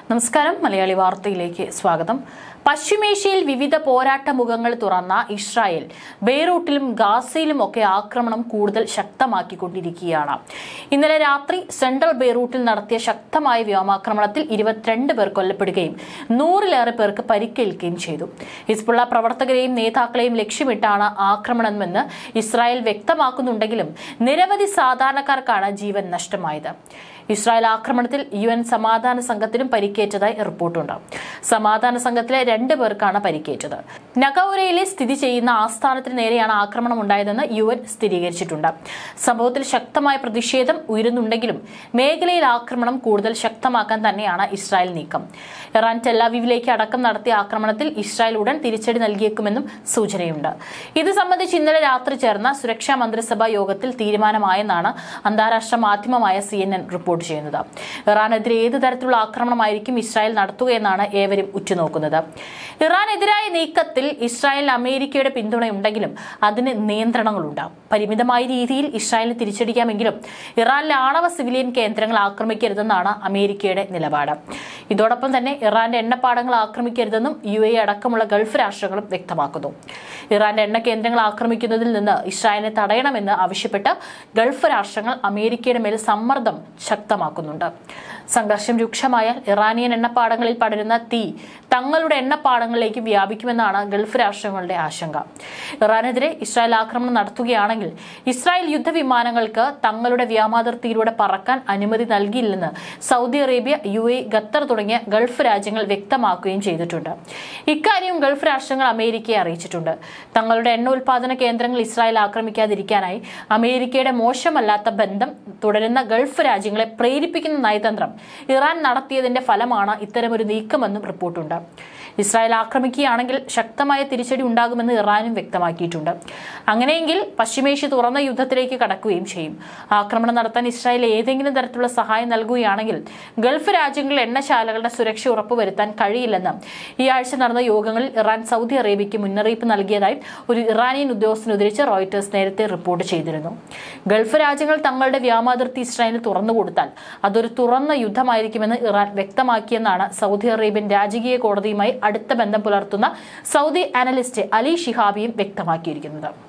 നമസ്കാരം മലയാളി വാർത്തയിലേക്ക് സ്വാഗതം പശ്ചിമേഷ്യയിൽ വിവിധ പോരാട്ട മുഖങ്ങൾ തുറന്ന ഇസ്രായേൽ ബെയ്റൂട്ടിലും ഗാസയിലും ഒക്കെ ആക്രമണം കൂടുതൽ ശക്തമാക്കിക്കൊണ്ടിരിക്കുകയാണ് ഇന്നലെ രാത്രി സെൻട്രൽ ബെയ്റൂട്ടിൽ നടത്തിയ ശക്തമായ വ്യോമാക്രമണത്തിൽ ഇരുപത്തിരണ്ട് പേർ കൊല്ലപ്പെടുകയും നൂറിലേറെ പേർക്ക് പരിക്കേൽക്കുകയും ചെയ്തു ഹിസ്ബുള്ള പ്രവർത്തകരെയും നേതാക്കളെയും ലക്ഷ്യമിട്ടാണ് ആക്രമണമെന്ന് ഇസ്രായേൽ വ്യക്തമാക്കുന്നുണ്ടെങ്കിലും നിരവധി സാധാരണക്കാർക്കാണ് ജീവൻ നഷ്ടമായത് ഇസ്രായേൽ ആക്രമണത്തിൽ യു എൻ സമാധാന സംഘത്തിനും പരിക്കേറ്റതായി റിപ്പോർട്ടുണ്ട് സമാധാന സംഘത്തിലെ രണ്ട് പേർക്കാണ് പരിക്കേറ്റത് നഗൌരയിലെ സ്ഥിതി ചെയ്യുന്ന ആസ്ഥാനത്തിന് നേരെയാണ് ആക്രമണം ഉണ്ടായതെന്ന് യു എൻ സ്ഥിരീകരിച്ചിട്ടുണ്ട് സംഭവത്തിൽ ശക്തമായ പ്രതിഷേധം ഉയരുന്നുണ്ടെങ്കിലും മേഖലയിൽ ആക്രമണം കൂടുതൽ ശക്തമാക്കാൻ തന്നെയാണ് ഇസ്രായേൽ നീക്കം ഇറാൻ ടെല്ലാവിവിലേക്ക് അടക്കം നടത്തിയ ആക്രമണത്തിൽ ഇസ്രായേൽ ഉടൻ തിരിച്ചടി നൽകിയേക്കുമെന്നും സൂചനയുണ്ട് ഇത് സംബന്ധിച്ച് ഇന്നലെ രാത്രി ചേർന്ന സുരക്ഷാ മന്ത്രിസഭാ യോഗത്തിൽ തീരുമാനമായെന്നാണ് അന്താരാഷ്ട്ര മാധ്യമമായ സി എൻ എൻ റിപ്പോർട്ട് ചെയ്യുന്നത് ഇറാനെതിരെ ഏത് തരത്തിലുള്ള ആക്രമണമായിരിക്കും ഇസ്രായേൽ നടത്തുകയെന്നാണ് ഏവരും ഉറ്റുനോക്കുന്നത് ഇറാനെതിരായ നീക്കത്തിൽ ഇസ്രായേൽ അമേരിക്കയുടെ പിന്തുണയുണ്ടെങ്കിലും അതിന് നിയന്ത്രണങ്ങളുണ്ട് പരിമിതമായ രീതിയിൽ ഇസ്രായേലിന് തിരിച്ചടിക്കാമെങ്കിലും ഇറാനിലെ ആണവ സിവിലിയൻ കേന്ദ്രങ്ങൾ ആക്രമിക്കരുതെന്നാണ് അമേരിക്കയുടെ നിലപാട് ഇതോടൊപ്പം തന്നെ ഇറാന്റെ എണ്ണപ്പാടങ്ങൾ ആക്രമിക്കരുതെന്നും യു എ അടക്കമുള്ള ഗൾഫ് രാഷ്ട്രങ്ങളും വ്യക്തമാക്കുന്നു ഇറാന്റെ എണ്ണ കേന്ദ്രങ്ങൾ ആക്രമിക്കുന്നതിൽ നിന്ന് ഇസ്രായേലിനെ തടയണമെന്ന് ആവശ്യപ്പെട്ട് ഗൾഫ് രാഷ്ട്രങ്ങൾ അമേരിക്കയുടെ മേൽ സമ്മർദ്ദം ശക്തമാക്കുന്നുണ്ട് സംഘർഷം രൂക്ഷമായാൽ ഇറാനിയൻ എണ്ണപ്പാടങ്ങളിൽ പടരുന്ന തീ തങ്ങളുടെ എണ്ണപ്പാടങ്ങളിലേക്ക് വ്യാപിക്കുമെന്നാണ് ഗൾഫ് രാഷ്ട്രങ്ങളുടെ ആശങ്ക ഇറാനെതിരെ ഇസ്രായേൽ ആക്രമണം നടത്തുകയാണെങ്കിൽ ഇസ്രായേൽ യുദ്ധവിമാനങ്ങൾക്ക് തങ്ങളുടെ വ്യോമാതിർത്തിയിലൂടെ പറക്കാൻ അനുമതി നൽകിയില്ലെന്ന് Saudi Arabia U A Qatar തുടങ്ങിയ ഗൾഫ് രാജ്യങ്ങൾ വ്യക്തമാക്കുകയും ചെയ്തിട്ടുണ്ട് ഇക്കാര്യം ഗൾഫ് രാഷ്ട്രങ്ങൾ അമേരിക്കയെ അറിയിച്ചിട്ടുണ്ട് തങ്ങളുടെ എണ്ണ ഉൽപാദന കേന്ദ്രങ്ങൾ ഇസ്രായേൽ ആക്രമിക്കാതിരിക്കാനായി അമേരിക്കയുടെ മോശമല്ലാത്ത ബന്ധം തുടരുന്ന ഗൾഫ് രാജ്യങ്ങളെ പ്രേരിപ്പിക്കുന്ന നയതന്ത്രം ഇറാൻ നടത്തിയതിന്റെ ഫലമാണ് ഇത്തരമൊരു നീക്കമെന്നും റിപ്പോർട്ടുണ്ട് ഇസ്രായേൽ ആക്രമിക്കുകയാണെങ്കിൽ ശക്തമായ തിരിച്ചടി ഉണ്ടാകുമെന്ന് ഇറാനും വ്യക്തമാക്കിയിട്ടുണ്ട് അങ്ങനെയെങ്കിൽ പശ്ചിമേഷ്യ തുറന്ന യുദ്ധത്തിലേക്ക് കടക്കുകയും ചെയ്യും ആക്രമണം നടത്താൻ ഇസ്രായേൽ ഏതെങ്കിലും തരത്തിലുള്ള സഹായം നൽകുകയാണെങ്കിൽ ഗൾഫ് രാജ്യങ്ങളിൽ എണ്ണശാലകളുടെ സുരക്ഷ ഉറപ്പുവരുത്താൻ കഴിയില്ലെന്ന് ഈ ആഴ്ച നടന്ന യോഗങ്ങളിൽ ഇറാൻ സൗദി അറേബ്യയ്ക്ക് മുന്നറിയിപ്പ് നൽകിയതായി ഒരു ഇറാനിയൻ ഉദ്യോഗസ്ഥനെ ഉദ്ധരിച്ച് റോയിറ്റേഴ്സ് നേരത്തെ റിപ്പോർട്ട് ചെയ്തിരുന്നു ഗൾഫ് രാജ്യങ്ങൾ തങ്ങളുടെ വ്യോമാതിർത്തി ഇസ്രായേലിന് തുറന്നുകൊടുത്താൽ അതൊരു തുറന്ന യുദ്ധമായിരിക്കുമെന്ന് ഇറാൻ വ്യക്തമാക്കിയെന്നാണ് സൗദി അറേബ്യൻ രാജകീയ കോടതിയുമായി അടുത്ത ബന്ധം പുലർത്തുന്ന സൗദി അനലിസ്റ്റ് അലി ഷിഹാബിയും വ്യക്തമാക്കിയിരിക്കുന്നത്